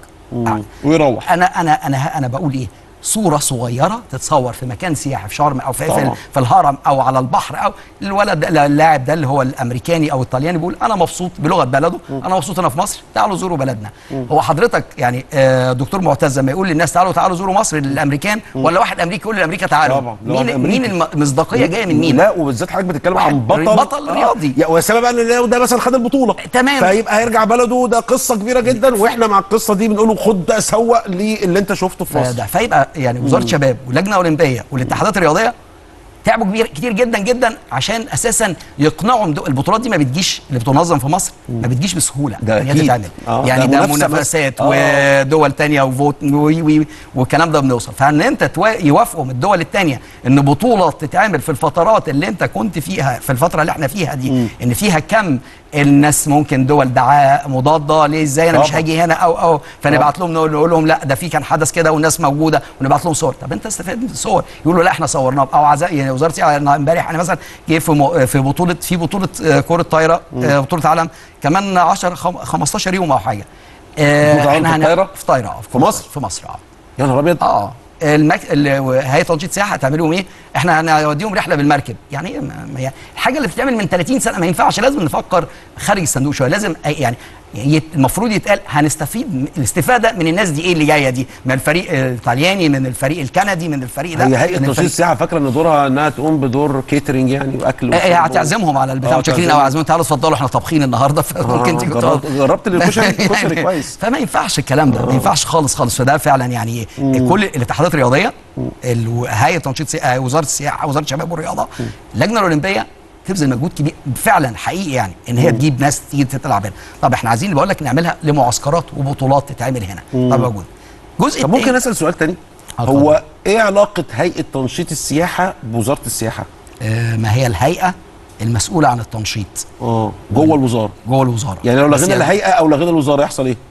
ويروح انا انا انا انا بقول ايه صوره صغيره تتصور في مكان سياحي في شرم او في, في, طبعا. في الهرم او على البحر او الولد ده اللاعب ده اللي هو الامريكاني او الطلياني بيقول انا مبسوط بلغه بلده انا مبسوط انا في مصر تعالوا زوروا بلدنا هو حضرتك يعني آه، دكتور معتز لما يقول للناس تعالوا تعالوا زوروا مصر للامريكان ولا واحد امريكي يقول للامريكا تعالوا طبعا، لو واحد مين أمريكي. مين المصداقيه جايه من مين لا وبالذات حضرتك بتتكلم واحد عن بطل بطل رياضي. يا والسبب بقى ان ده- ده مثلا خد البطوله تمام. فيبقى هيرجع بلده ده قصه كبيره جدا واحنا مع القصه دي بنقول له خد ده سوق للي انت شفته في مصر ده فيبقى يعني وزاره الشباب واللجنه الاولمبيه والاتحادات الرياضيه تعبوا كبير كتير جدا جدا عشان اساسا يقنعوا دو- البطولات دي ما بتجيش اللي بتنظم في مصر ما بتجيش بسهوله ده إن هي أكيد. تتعمل آه، يعني ده ده منافسة بس. منافسات آه. ودول تانية وفوت وي وي والكلام ده بنوصل فان انت توا- يوافقوا من الدول التانية ان بطوله تتعمل في الفترات اللي انت كنت فيها في الفتره اللي احنا فيها دي ان فيها كم الناس ممكن دول دعاء مضاده ليه ازاي انا مش طبعا. هاجي هنا او او فنبعت لهم نقول, نقول لهم لا ده في كان حدث كده والناس موجوده ونبعت لهم صور طب انت استفاد من الصور يقولوا لا احنا صورناه او عزاء يعني وزاره السياحة امبارح انا مثلا جه في مو- في بطوله في بطوله آه، كره طايره آه، بطوله عالم كمان 10 خم- 15 يوم او حاجه آه، بطولة عالم في هن- الطايرة؟ في طايره آه، في مصر؟ في مصر اه يا نهار ابيض اه المك... ال- هيئه تنشيط سياحه هتعمل لهم ايه؟ احنا هنوديهم رحله بالمركب، يعني ايه ما- ما- يعني الحاجه اللي بتتعمل من 30 سنه ما ينفعش لازم نفكر خارج الصندوق شويه، لازم أي- يعني يت- المفروض يتقال هنستفيد من- الاستفاده من الناس دي ايه اللي جايه دي؟ من الفريق الطلياني من الفريق الكندي من الفريق ده هي هيئه من تنشيط الفريق السياحه فاكره ان دورها انها تقوم بدور كيترينج يعني واكل آه، وشرب آه، هتعزمهم على البتاع آه، متشكرين تعزمهم. او عازمين تعالوا اتفضلوا احنا طابخين النهارده فممكن تيجي جربت- تقعد- جربت الكشري؟ الكشري كويس. فما ينفعش الكلام ده ما ينفعش خالص خالص فده فعلا يعني كل الاتحادات الرياضيه ال- هيئه تنشيط سي... آه، وزاره السياحه وزاره الشباب والرياضه اللجنه الاولمبيه تبذل مجهود كبير فعلا حقيقي يعني ان هي تجيب ناس تيجي تلعب هنا طب احنا عايزين بقول لك نعملها لمعسكرات وبطولات تتعمل هنا طب موجود جزء طب ممكن التاني- اسال سؤال تاني آه، هو ايه علاقه هيئه تنشيط السياحه بوزاره السياحه آه، ما هي الهيئه المسؤوله عن التنشيط اه جوه الوزاره جوه الوزاره يعني لو بس لغينا الهيئه او لغينا الوزاره يحصل ايه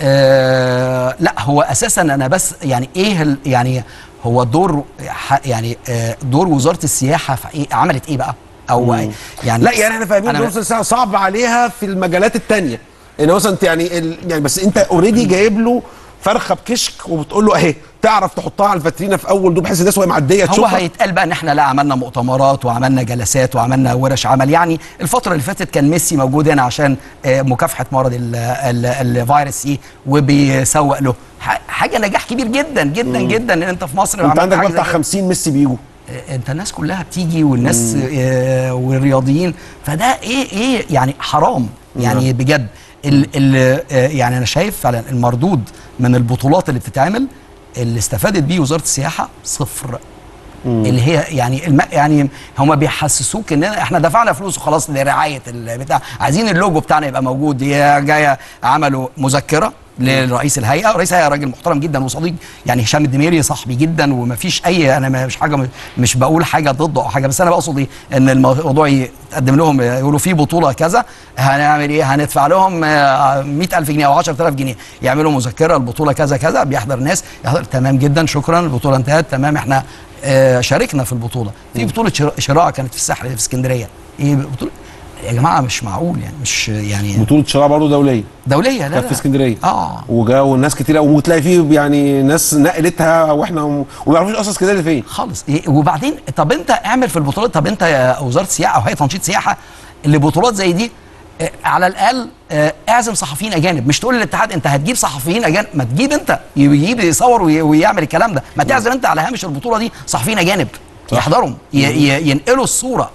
آه لا هو اساسا انا بس يعني ايه ال- يعني هو دور ح- يعني آه دور وزاره السياحه في إيه عملت ايه بقى او يعني لا يعني احنا فاهمين أنا- نص ساعه صعب عليها في المجالات التانية ان مثلا انت يعني ال... يعني بس انت اوريدي جايب له فرخه بكشك وبتقول له اهي تعرف تحطها على الفاترينا في اول دور بحيث الناس وهي معديه هو تشوفها هيتقال بقى ان احنا لا عملنا مؤتمرات وعملنا جلسات وعملنا ورش عمل يعني الفتره اللي فاتت كان ميسي موجود هنا عشان آه، مكافحه مرض ال- ال- الفيروس سي وبيسوق له ح- حاجه نجاح كبير جدا جدا جدا ان انت في مصر انت عملت عندك حاجة بقى بتاع زي كده. 50 ميسي بيجوا آه، انت الناس كلها بتيجي والناس آه، والرياضيين فده ايه ايه يعني حرام يعني بجد ال ال آه، يعني انا شايف فعلا المردود من البطولات اللي بتتعمل اللي استفادت بيه وزاره السياحه صفر اللي هي يعني الم... يعني هم بيحسسوك ان احنا دفعنا فلوس وخلاص لرعايه البتاع عايزين اللوجو بتاعنا يبقى موجود هي جايه عملوا مذكره لرئيس الهيئه رئيس الهيئه راجل محترم جدا وصديق يعني هشام الدميري صاحبي جدا ومفيش اي انا مش حاجه مش بقول حاجه ضده او حاجه بس انا بقصد ايه ان الموضوع يتقدم لهم يقولوا في بطوله كذا هنعمل ايه هندفع لهم آه، 100000 جنيه او 10000 جنيه يعملوا مذكره البطوله كذا كذا بيحضر ناس يحضر تمام جدا شكرا البطوله انتهت تمام احنا آه، شاركنا في البطوله في بطوله شرا- شراء كانت في الساحل في اسكندريه ايه بطوله يا جماعه مش معقول يعني مش يعني بطوله شراء برضه دوليه دوليه لا كانت لا. في اسكندريه اه وجاوا ناس كتير قوي وتلاقي فيه يعني ناس نقلتها واحنا وما يعرفوش اصلا اسكندريه فين خالص إيه وبعدين طب انت اعمل في البطولات طب انت يا وزاره السياحه او هيئه تنشيط سياحه اللي بطولات زي دي آه، على الاقل آه، اعزم صحفيين اجانب مش تقول للاتحاد انت هتجيب صحفيين اجانب ما تجيب انت يجيب يصور وي- ويعمل الكلام ده ما تعزم انت على هامش البطوله دي صحفيين اجانب يحضروا ي- ي- ينقلوا الصوره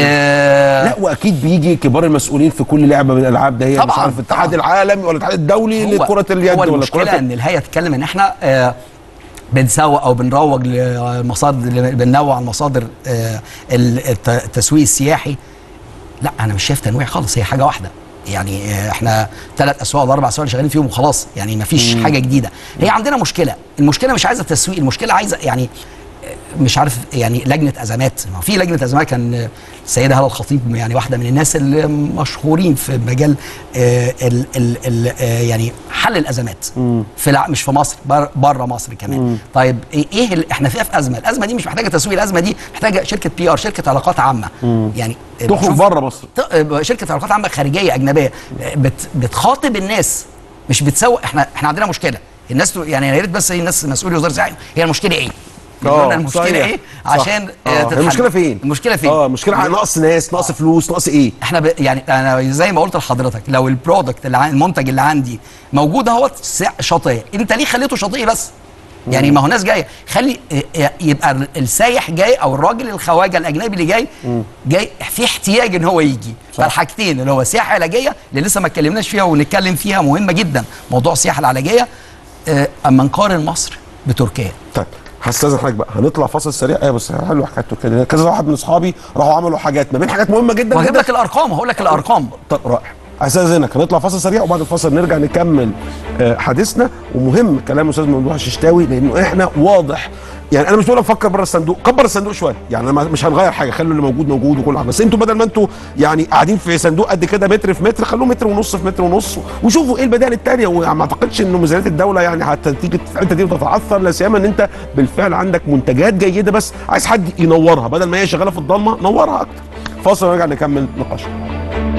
آه لا واكيد بيجي كبار المسؤولين في كل لعبه من الالعاب ده هي مش طبعاً، عارف الاتحاد طبعاً. العالمي ولا الاتحاد الدولي هو- لكره اليد هو ولا المشكله كره ان الهيئه تتكلم ان احنا آه بنسوق او بنروج لمصادر بننوع المصادر آه ال- الت- التسويق السياحي لا انا مش شايف تنويع خالص هي حاجه واحده يعني آه، احنا ثلاث اسواق ولا اربع اسواق اللي شغالين فيهم وخلاص يعني ما فيش حاجه جديده هي عندنا مشكله المشكله مش عايزه تسويق المشكله عايزه يعني مش عارف يعني لجنه ازمات ما في لجنه ازمات كان السيده هاله الخطيب يعني واحده من الناس المشهورين في مجال آه، ال ال ال آه، يعني حل الازمات في الع- مش في مصر بره مصر كمان طيب ايه إيه ال- احنا فيها في ازمه الازمه دي مش محتاجه تسويق الازمه دي محتاجه شركه بي ار شركه علاقات عامه يعني تخرج شوف- بره مصر ت- شركه علاقات عامه خارجيه اجنبيه بت بتخاطب الناس مش بتسوق احنا احنا عندنا مشكله الناس تو- يعني يا ريت بس الناس مسؤولي وزاره السياحه هي المشكله ايه؟ يقولوا لنا المشكله صحيح. ايه صح. عشان آه، آه. تتحل. المشكله فين المشكله فين؟ اه المشكله على نقص ناس نقص فلوس نقص ايه احنا ب... يعني انا زي ما قلت لحضرتك لو البرودكت اللي عن... المنتج اللي عندي موجود اهو شاطئ انت ليه خليته شاطئ بس يعني ما هو ناس جايه خلي اه، يبقى السايح جاي او الراجل الخواجه الاجنبي اللي جاي جاي في احتياج ان هو يجي فالحاجتين اللي هو السياحه العلاجيه اللي لسه ما اتكلمناش فيها ونتكلم فيها مهمه جدا موضوع السياحه العلاجيه اه، اما نقارن مصر بتركيا طيب هستاذن حضرتك بقى هنطلع فاصل سريع ايه بس حلو حكايه تركيا دي. كذا واحد من اصحابي راحوا عملوا حاجات ما بين حاجات مهمه جدا وهجيب جدا لك الارقام هقول لك الارقام طب رائع استاذنك هنطلع فاصل سريع وبعد الفاصل نرجع نكمل آه، حديثنا ومهم كلام استاذ ممدوح الششتاوي لانه احنا واضح يعني انا مش بقول لك فكر بره الصندوق كبر الصندوق شويه يعني أنا مش هنغير حاجه خلوا اللي موجود موجود وكل حاجه بس انتوا بدل ما انتوا يعني قاعدين في صندوق قد كده متر في متر خلوه متر ونص في متر ونص وشوفوا ايه البدائل الثانيه وما اعتقدش انه ميزانيه الدوله يعني هتيجي انت دي تتعثر لا سيما ان انت بالفعل عندك منتجات جيده بس عايز حد ينورها بدل ما هي شغاله في الضلمه نورها اكتر فاصل ونرجع نكمل نقاشنا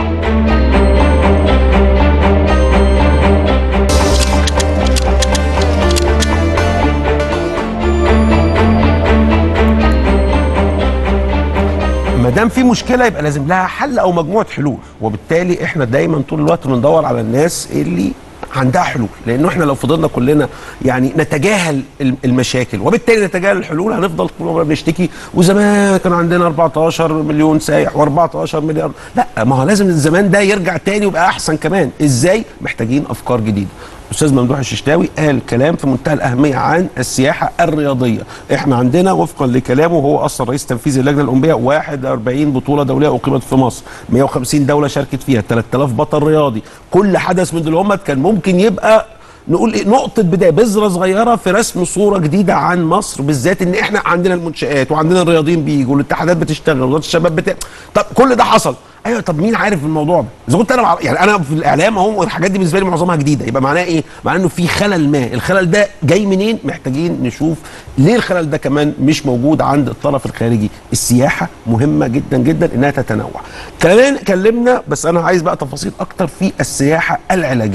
ما دام في مشكله يبقى لازم لها حل او مجموعه حلول وبالتالي احنا دايما طول الوقت بندور على الناس اللي عندها حلول لانه احنا لو فضلنا كلنا يعني نتجاهل الم- المشاكل وبالتالي نتجاهل الحلول هنفضل طول عمرنا بنشتكي وزمان كان عندنا 14 مليون سايح و14 مليار لا ما هو لازم الزمان ده يرجع تاني ويبقى احسن كمان ازاي محتاجين افكار جديده استاذ ممدوح الششتاوي قال كلام في منتهى الاهميه عن السياحه الرياضيه احنا عندنا وفقا لكلامه هو اصلا رئيس تنفيذي اللجنه الاولمبيه 41 بطوله دوليه اقيمت في مصر 150 دوله شاركت فيها 3000 بطل رياضي كل حدث من دول كان ممكن يبقى نقول ايه نقطة بداية بذرة صغيرة في رسم صورة جديدة عن مصر بالذات ان احنا عندنا المنشآت وعندنا الرياضيين بيجوا والاتحادات بتشتغل وزارة الشباب بتاع طب كل ده حصل ايوه طب مين عارف الموضوع ده؟ اذا كنت انا مع... يعني انا في الاعلام اهو الحاجات دي بالنسبه لي معظمها جديده يبقى معناها ايه؟ معناه انه في خلل ما، الخلل ده جاي منين؟ محتاجين نشوف ليه الخلل ده كمان مش موجود عند الطرف الخارجي؟ السياحه مهمه جدا جدا انها تتنوع. كمان كلمنا بس انا عايز بقى تفاصيل اكتر في السياحه العلاجيه.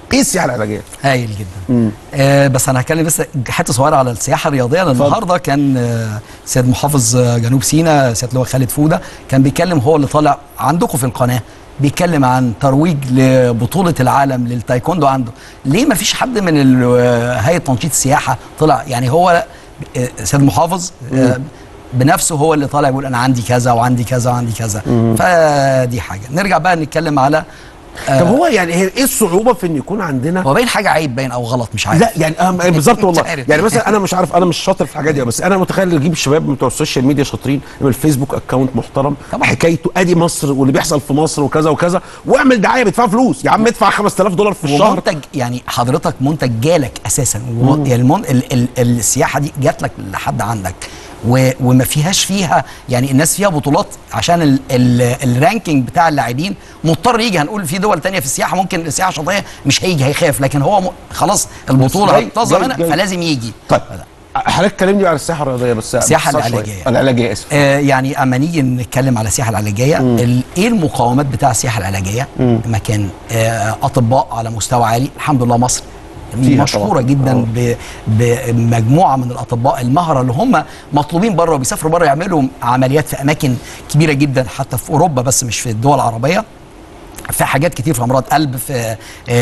ايه السياحه العلاجيه؟ هايل جدا آه بس انا هتكلم بس حته صغيره على السياحه الرياضيه لأن النهارده كان آه سيد محافظ آه، جنوب سيناء سياده اللواء خالد فوده كان بيتكلم هو اللي طالع عندكم في القناه بيتكلم عن ترويج لبطوله العالم للتايكوندو عنده ليه ما فيش حد من ال- آه، هيئه تنشيط السياحه طلع يعني هو آه، سيد محافظ آه، بنفسه هو اللي طالع يقول انا عندي كذا وعندي كذا وعندي كذا فدي حاجه نرجع بقى نتكلم على طب هو يعني هي ايه الصعوبه في ان يكون عندنا هو باين حاجه عيب باين او غلط مش عارف لا يعني أهم بالظبط والله مش عارف. يعني مثلا انا مش عارف انا مش شاطر في الحاجات دي بس انا متخيل اجيب الشباب بتوع السوشيال ميديا شاطرين يعمل فيسبوك اكونت محترم طبعا. حكايته ادي مصر واللي بيحصل في مصر وكذا وكذا واعمل دعايه بيدفع فلوس يا عم ادفع 5000 دولار في الشهر ومنتج يعني حضرتك منتج جالك اساسا و- يعني المن... ال... ال... السياحه دي جات لك لحد عندك و... وما فيهاش فيها يعني الناس فيها بطولات عشان ال... ال... الرانكينج بتاع اللاعبين مضطر يجي هنقول في دول تانية في السياحه ممكن السياحه الشاطئيه مش هيجي هيخاف لكن هو م... خلاص البطوله جاي- هتنظم جاي- هنا جاي. فلازم يجي طيب حضرتك كلمني على السياحه الرياضيه بس السياحة باختصار شوية. العلاجية. العلاجيه اسف آه يعني اما نيجي نتكلم على السياحه العلاجيه ال- ايه المقاومات بتاع السياحه العلاجيه مكان آه اطباء على مستوى عالي الحمد لله مصر فيها مشهوره طبعاً. جدا آه. ب- بمجموعه من الاطباء المهره اللي هم مطلوبين بره وبيسافروا بره يعملوا عمليات في اماكن كبيره جدا حتى في اوروبا بس مش في الدول العربيه في حاجات كتير في امراض قلب في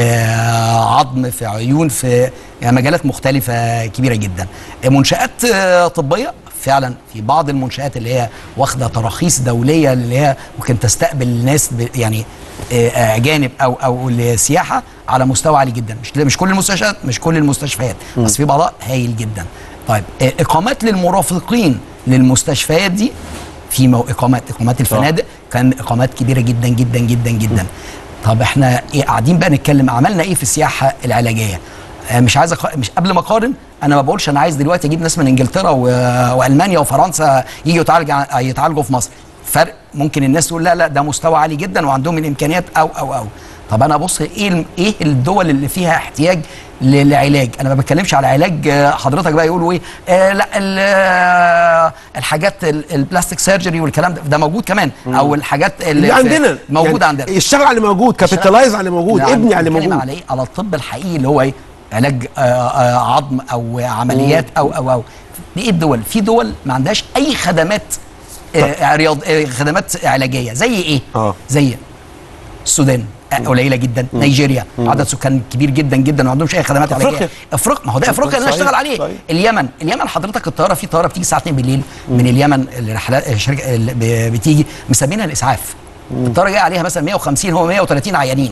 آه، عظم في عيون في يعني مجالات مختلفه كبيره جدا منشات آه، طبيه فعلا في بعض المنشات اللي هي واخده تراخيص دوليه اللي هي ممكن تستقبل الناس ب- يعني آه، اجانب او او لسياحه على مستوى عالي جدا مش مش كل المستشفيات مش كل المستشفيات بس في بعضها هايل جدا طيب آه، اقامات للمرافقين للمستشفيات دي في مو- اقامات اقامات الفنادق كان اقامات كبيره جدا جدا جدا جدا طب احنا إيه قاعدين بقى نتكلم عملنا ايه في السياحه العلاجيه آه، مش عايز أق... مش قبل ما اقارن انا ما بقولش انا عايز دلوقتي اجيب ناس من انجلترا و... والمانيا وفرنسا يجوا يتعالج يتعالجوا في مصر فرق ممكن الناس تقول لا لا ده مستوى عالي جدا وعندهم الامكانيات او او او طب انا ابص ايه الم- ايه الدول اللي فيها احتياج ل- لعلاج انا ما بتكلمش على علاج آه، حضرتك بقى يقولوا ايه آه لا ال- آه، الحاجات ال- البلاستيك سيرجري والكلام ده ده موجود كمان او الحاجات اللي في- عندنا موجود يعني عندنا اشتغل على اللي موجود كابيتالايز على اللي موجود لا، ابني على اللي بنتكلم موجود على ايه على الطب الحقيقي اللي هو ايه علاج آه، آه، عظم او عمليات او او او ايه الدول في دول ما عندهاش اي خدمات آه، رياض آه، خدمات علاجيه زي ايه آه. زي السودان آه، قليله جدا نيجيريا عدد سكان كبير جدا جدا ما عندهمش اي خدمات علاجيه أفريقيا. افريقيا ما هو ده افريقيا اللي صحيح، نشتغل عليه صحيح. اليمن اليمن حضرتك الطياره في طياره بتيجي الساعه 2 بالليل من اليمن الرحلات الشركه اللي ب- بتيجي مسمينها الاسعاف الطياره جايه عليها مثلا 150 هو 130 عيانين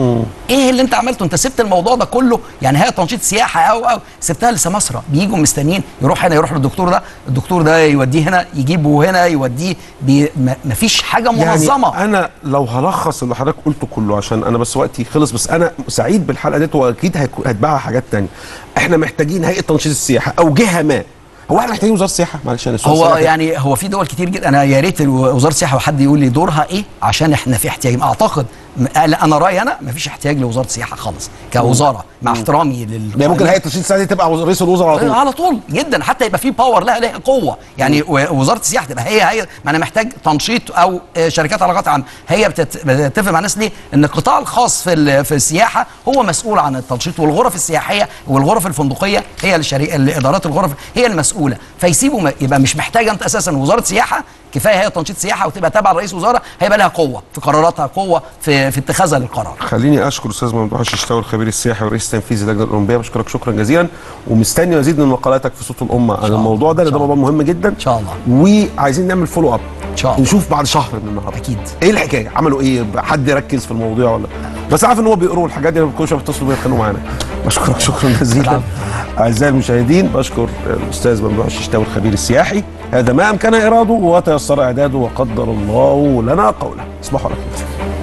ايه اللي انت عملته انت سبت الموضوع ده كله يعني هي تنشيط سياحه او او سبتها لسماسره بيجوا مستنيين يروح هنا يروح للدكتور ده الدكتور ده يوديه هنا يجيبه هنا يوديه بي م- مفيش حاجه منظمه يعني انا لو هلخص اللي حضرتك قلته كله عشان انا بس وقتي خلص بس انا سعيد بالحلقه ديت واكيد هيكو- هتباعها حاجات تانية احنا محتاجين هيئه تنشيط السياحه او جهه ما هو احنا محتاجين وزاره السياحه معلش انا السؤال هو سريع كده. يعني هو في دول كتير جدا انا يا ريت وزاره السياحه وحد يقول لي دورها ايه عشان احنا في احتياج اعتقد م- لا، انا رايي انا مفيش احتياج لوزاره السياحه خالص كوزاره مع احترامي لل يعني ممكن هيئه تنشيط السياحه دي تبقى وز- رئيس الوزراء على طول على طول جدا حتى يبقى في باور لها لها قوه يعني و- وزاره السياحه تبقى هي هي ما انا محتاج تنشيط او آه، شركات علاقات عامه هي بتت- بتتفق مع الناس ليه ان القطاع الخاص في ال- في السياحه هو مسؤول عن التنشيط والغرف السياحيه والغرف الفندقيه هي الشري... الادارات الغرف هي المسؤوله فيسيبوا م- يبقى مش محتاجه انت اساسا وزاره سياحه كفايه هي تنشيط سياحه وتبقى تابعه لرئيس وزراء هيبقى لها قوه في قراراتها قوه في في اتخاذها للقرار خليني اشكر استاذ ممدوح الششتاوي الخبير السياحي والرئيس التنفيذي للجنه الاولمبيه بشكرك شكرا جزيلا ومستني مزيد من مقالاتك في صوت الامه عن الله. الموضوع ده إن لان ده شاء موضوع مهم جدا ان شاء الله وعايزين نعمل فولو اب إن شاء الله. نشوف بعد شهر من النهارده أكيد. ايه الحكايه عملوا ايه حد يركز في الموضوع ولا بس عارف ان هو بيقروا الحاجات دي لما كل شويه بيتصلوا بيا يتخانقوا معانا بشكرك شكرا جزيلا العفو. اعزائي المشاهدين بشكر الاستاذ ممدوح الششتاوي الخبير السياحي هذا ما امكن اراده وتيسر اعداده وقدر الله لنا قوله تصبحوا على خير